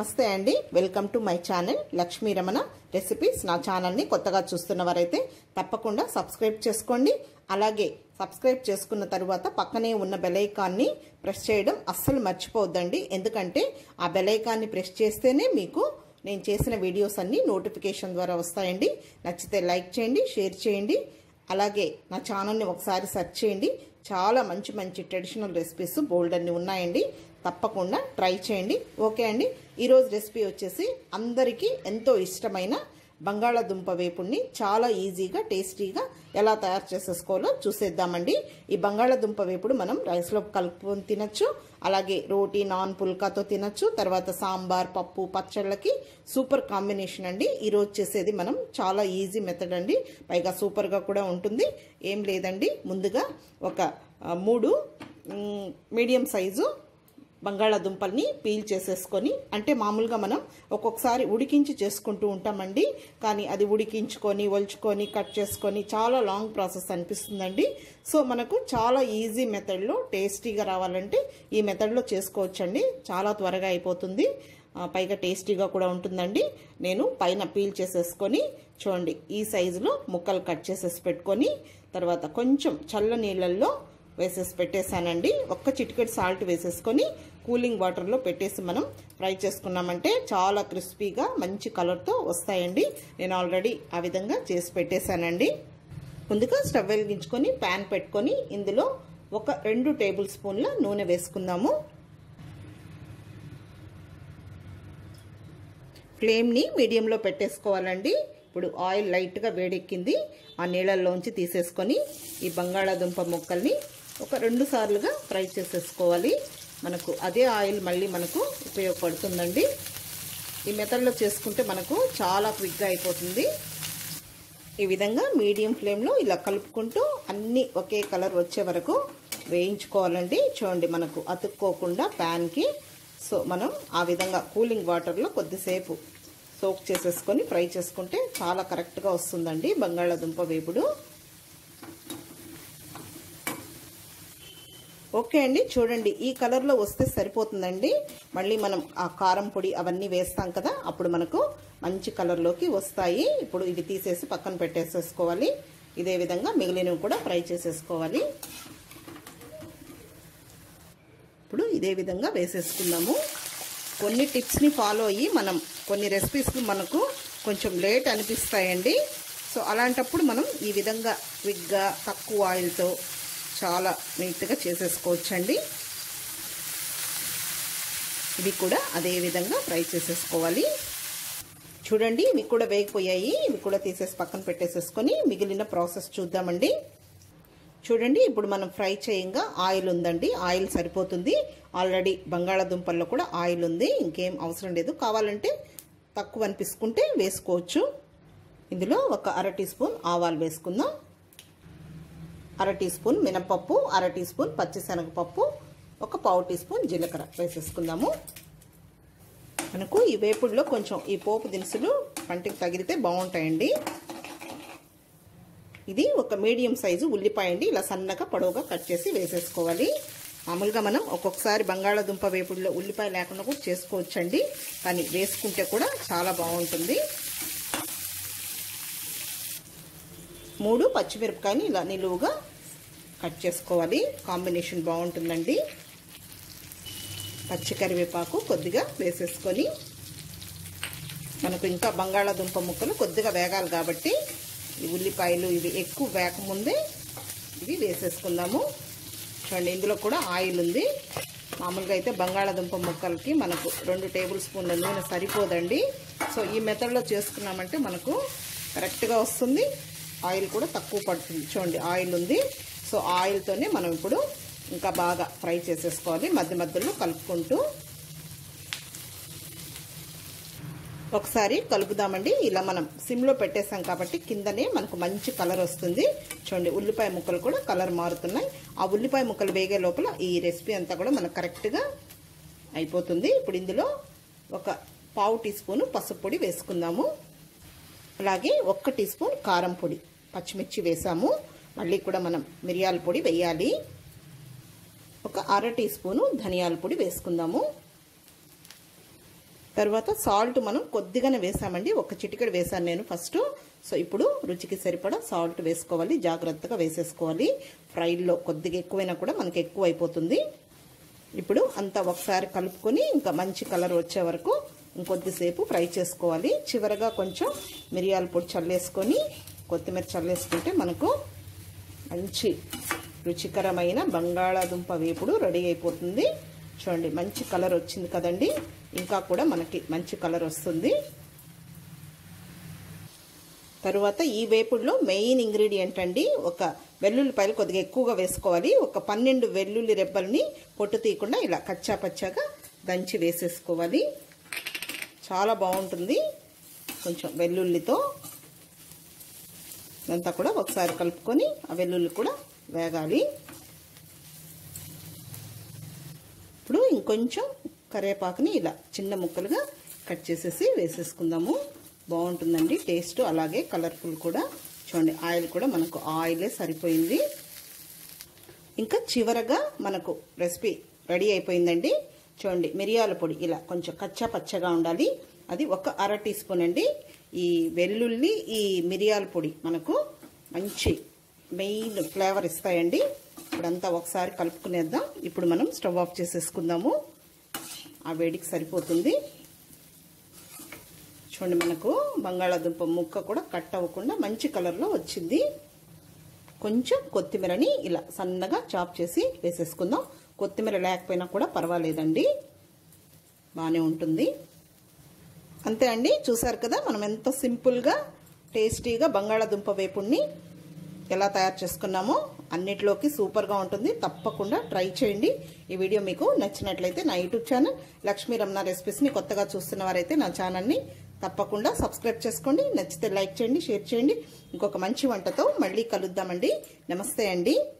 నమస్తే అండి welcome to my channel Lakshmi Ramana recipes నా ఛానల్ని కొత్తగా చూస్తున్న వారైతే తప్పకుండా సబ్స్క్రైబ్ చేసుకోండి అలాగే సబ్స్క్రైబ్ చేసుకున్న తర్వాత పక్కనే ఉన్న బెలైకాన్ని ప్రెస్ చేయడం అస్సలు మర్చిపోవద్దండి ఎందుకంటే ఆ బెలైకాన్ని ప్రెస్ చేస్తేనే మీకు నేను చేసిన వీడియోస్ అన్నీ నోటిఫికేషన్ ద్వారా వస్తాయండి నచ్చితే లైక్ చేయండి షేర్ చేయండి అలాగే నా ఛానల్ని ఒకసారి సెర్చ్ చేయండి చాలా మంచి మంచి ట్రెడిషనల్ రెసిపీస్ బోల్డ్ అన్ని ఉన్నాయండి తప్పకుండా ట్రై చేయండి ఓకే అండి ఈరోజు రెసిపీ వచ్చేసి అందరికీ ఎంతో ఇష్టమైన బంగాళాదుంప వేపుడిని చాలా ఈజీగా టేస్టీగా ఎలా తయారు చేసేసుకోవాలో చూసేద్దామండి ఈ బంగాళాదుంప వేపుడు మనం రైస్లో కలుపుకొని తినచ్చు అలాగే రోటీ నాన్ పుల్కాతో తినచ్చు తర్వాత సాంబార్ పప్పు పచ్చళ్ళకి సూపర్ కాంబినేషన్ అండి ఈరోజు చేసేది మనం చాలా ఈజీ మెథడ్ అండి పైగా సూపర్గా కూడా ఉంటుంది ఏం లేదండి ముందుగా ఒక మూడు మీడియం సైజు బంగాళాదుంపల్ని పీల్ చేసేసుకొని అంటే మామూలుగా మనం ఒక్కొక్కసారి ఉడికించి చేసుకుంటూ ఉంటామండి కానీ అది ఉడికించుకొని ఒలుచుకొని కట్ చేసుకొని చాలా లాంగ్ ప్రాసెస్ అనిపిస్తుందండి సో మనకు చాలా ఈజీ మెథడ్లో టేస్టీగా రావాలంటే ఈ మెథడ్లో చేసుకోవచ్చండి చాలా త్వరగా అయిపోతుంది పైగా టేస్టీగా కూడా ఉంటుందండి నేను పైన పీల్ చేసేసుకొని చూడండి ఈ సైజులో ముక్కలు కట్ చేసేసి పెట్టుకొని తర్వాత కొంచెం చల్ల నీళ్ళల్లో వేసేసి పెట్టేశానండి ఒక్క చిటికెట్ సాల్ట్ వేసేసుకొని కూలింగ్ వాటర్లో పెట్టేసి మనం ఫ్రై చేసుకున్నామంటే చాలా క్రిస్పీగా మంచి కలర్తో వస్తాయండి నేను ఆల్రెడీ ఆ విధంగా చేసి పెట్టేశానండి ముందుగా స్టవ్ వెలిగించుకొని ప్యాన్ పెట్టుకొని ఇందులో ఒక రెండు టేబుల్ స్పూన్ల నూనె వేసుకుందాము ఫ్లేమ్ని మీడియంలో పెట్టేసుకోవాలండి ఇప్పుడు ఆయిల్ లైట్గా వేడెక్కింది ఆ నీళ్ళల్లోంచి తీసేసుకొని ఈ బంగాళాదుంప ముక్కల్ని ఒక రెండు సార్లుగా ఫ్రై చేసేసుకోవాలి మనకు అదే ఆయిల్ మళ్ళీ మనకు ఉపయోగపడుతుందండి ఈ మెథడ్లో చేసుకుంటే మనకు చాలా క్విక్గా అయిపోతుంది ఈ విధంగా మీడియం ఫ్లేమ్లో ఇలా కలుపుకుంటూ అన్నీ ఒకే కలర్ వచ్చే వరకు వేయించుకోవాలండి చూడండి మనకు అతుక్కోకుండా ప్యాన్కి సో మనం ఆ విధంగా కూలింగ్ వాటర్లో కొద్దిసేపు సోక్ చేసేసుకొని ఫ్రై చేసుకుంటే చాలా కరెక్ట్గా వస్తుందండి బంగాళాదుంప వేపుడు ఓకే అండి చూడండి ఈ కలర్లో వస్తే సరిపోతుందండి మళ్ళీ మనం ఆ కారం పొడి అవన్నీ వేస్తాం కదా అప్పుడు మనకు మంచి కలర్లోకి వస్తాయి ఇప్పుడు ఇవి తీసేసి పక్కన పెట్టేసేసుకోవాలి ఇదే విధంగా మిగిలినవి కూడా ఫ్రై చేసేసుకోవాలి ఇప్పుడు ఇదే విధంగా వేసేసుకుందాము కొన్ని టిప్స్ని ఫాలో అయ్యి మనం కొన్ని రెసిపీస్ మనకు కొంచెం లేట్ అనిపిస్తాయండి సో అలాంటప్పుడు మనం ఈ విధంగా క్విక్గా తక్కువ ఆయిల్తో చాలా నీట్గా చేసేసుకోవచ్చండి ఇవి కూడా అదే విధంగా ఫ్రై చేసేసుకోవాలి చూడండి ఇవి కూడా వేగిపోయాయి ఇవి కూడా తీసేసి పక్కన పెట్టేసేసుకొని మిగిలిన ప్రాసెస్ చూద్దామండి చూడండి ఇప్పుడు మనం ఫ్రై చేయంగా ఆయిల్ ఉందండి ఆయిల్ సరిపోతుంది ఆల్రెడీ బంగాళాదుంపల్లో కూడా ఆయిల్ ఉంది ఇంకేం అవసరం లేదు కావాలంటే తక్కువ అనిపించుకుంటే వేసుకోవచ్చు ఇందులో ఒక అర టీ స్పూన్ ఆవాలు వేసుకుందాం అర టీ స్పూన్ మినపప్పు అర టీ స్పూన్ పచ్చిశనగపప్పు ఒక పావు టీ స్పూన్ జీలకర్ర వేసేసుకుందాము మనకు ఈ వేపుడులో కొంచెం ఈ పోపు దినుసులు పంటికి తగిలితే బాగుంటాయండి ఇది ఒక మీడియం సైజు ఉల్లిపాయ అండి ఇలా సన్నగా పొడవుగా కట్ చేసి వేసేసుకోవాలి మామూలుగా మనం ఒక్కొక్కసారి బంగాళాదుంప వేపుడులో ఉల్లిపాయ లేకుండా కూడా చేసుకోవచ్చండి కానీ వేసుకుంటే కూడా చాలా బాగుంటుంది మూడు పచ్చిమిరపకాయని ఇలా నిలువుగా కట్ చేసుకోవాలి కాంబినేషన్ బాగుంటుందండి పచ్చి కరివేపాకు కొద్దిగా వేసేసుకొని మనకు ఇంకా బంగాళాదుంప ముక్కలు కొద్దిగా వేగాలి కాబట్టి ఈ ఉల్లిపాయలు ఇవి ఎక్కువ వేకముందే ఇవి వేసేసుకుందాము చూడండి ఇందులో కూడా ఆయిల్ ఉంది మామూలుగా అయితే బంగాళాదుంప ముక్కలకి మనకు రెండు టేబుల్ స్పూన్ల నూనె సరిపోదండి సో ఈ మెథడ్లో చేసుకున్నామంటే మనకు కరెక్ట్గా వస్తుంది ఆయిల్ కూడా తక్కువ పడుతుంది చూడండి ఆయిల్ ఉంది సో ఆయిల్తోనే మనం ఇప్పుడు ఇంకా బాగా ఫ్రై చేసేసుకోవాలి మధ్య మధ్యలో కలుపుకుంటూ ఒకసారి కలుపుదామండి ఇలా మనం సిమ్లో పెట్టేసాం కాబట్టి కిందనే మనకు మంచి కలర్ వస్తుంది చూడండి ఉల్లిపాయ ముక్కలు కూడా కలర్ మారుతున్నాయి ఆ ఉల్లిపాయ ముక్కలు వేగే లోపల ఈ రెసిపీ అంతా కూడా మనకు కరెక్ట్గా అయిపోతుంది ఇప్పుడు ఇందులో ఒక పావు టీ స్పూను పసుపు పొడి వేసుకుందాము అలాగే ఒక్క టీ స్పూన్ కారం పొడి పచ్చిమిర్చి వేసాము మళ్ళీ కూడా మనం మిరియాల పొడి వేయాలి ఒక అర టీ స్పూను ధనియాల పొడి వేసుకుందాము తర్వాత సాల్ట్ మనం కొద్దిగానే వేసామండి ఒక చిటికెడు వేసాను నేను ఫస్ట్ సో ఇప్పుడు రుచికి సరిపడా సాల్ట్ వేసుకోవాలి జాగ్రత్తగా వేసేసుకోవాలి ఫ్రైల్లో కొద్దిగా ఎక్కువైనా కూడా మనకి ఎక్కువ అయిపోతుంది ఇప్పుడు అంతా ఒకసారి కలుపుకొని ఇంకా మంచి కలర్ వచ్చే వరకు ఇంకొద్దిసేపు ఫ్రై చేసుకోవాలి చివరగా కొంచెం మిరియాల పొడి చల్లేసుకొని కొత్తిమీర చల్లేసుకుంటే మనకు మంచి రుచికరమైన బంగాళాదుంప వేపుడు రెడీ అయిపోతుంది చూడండి మంచి కలర్ వచ్చింది కదండి ఇంకా కూడా మనకి మంచి కలర్ వస్తుంది తరువాత ఈ వేపుడులో మెయిన్ ఇంగ్రీడియంట్ అండి ఒక వెల్లుల్లిపాయలు కొద్దిగా ఎక్కువగా వేసుకోవాలి ఒక పన్నెండు వెల్లుల్లి రెబ్బల్ని పొట్టు తీయకుండా ఇలా కచ్చా పచ్చాగా దంచి వేసేసుకోవాలి చాలా బాగుంటుంది కొంచెం వెల్లుల్లితో ఇదంతా కూడా ఒకసారి కలుపుకొని ఆ వెల్లుల్లి కూడా వేగాలి ఇప్పుడు ఇంకొంచెం కరివేపాకుని ఇలా చిన్న ముక్కలుగా కట్ చేసేసి వేసేసుకుందాము బాగుంటుందండి టేస్ట్ అలాగే కలర్ఫుల్ కూడా చూడండి ఆయిల్ కూడా మనకు ఆయిలే సరిపోయింది ఇంకా చివరగా మనకు రెసిపీ రెడీ అయిపోయిందండి చూడండి మిరియాల పొడి ఇలా కొంచెం కచ్చా పచ్చగా ఉండాలి అది ఒక అర టీ స్పూన్ అండి ఈ వెల్లుల్లి ఈ మిరియాల పొడి మనకు మంచి మెయిన్ ఫ్లేవర్ ఇస్తాయండి ఇప్పుడంతా ఒకసారి కలుపుకునేద్దాం ఇప్పుడు మనం స్టవ్ ఆఫ్ చేసేసుకుందాము ఆ వేడికి సరిపోతుంది చూడండి మనకు బంగాళాదుంప ముక్క కూడా కట్ అవ్వకుండా మంచి కలర్లో వచ్చింది కొంచెం కొత్తిమీరని ఇలా సన్నగా చాప్ చేసి వేసేసుకుందాం కొత్తిమీర లేకపోయినా కూడా పర్వాలేదండి బాగానే ఉంటుంది అంతే అండి చూసారు కదా మనం ఎంత సింపుల్గా టేస్టీగా బంగాళాదుంప వేపుడిని ఎలా తయారు చేసుకున్నామో అన్నిటిలోకి సూపర్గా ఉంటుంది తప్పకుండా ట్రై చేయండి ఈ వీడియో మీకు నచ్చినట్లయితే నా యూట్యూబ్ ఛానల్ లక్ష్మీ రమణ రెసిపీస్ని కొత్తగా చూస్తున్న వారైతే నా ఛానల్ని తప్పకుండా సబ్స్క్రైబ్ చేసుకోండి నచ్చితే లైక్ చేయండి షేర్ చేయండి ఇంకొక మంచి వంటతో మళ్ళీ కలుద్దామండి నమస్తే అండి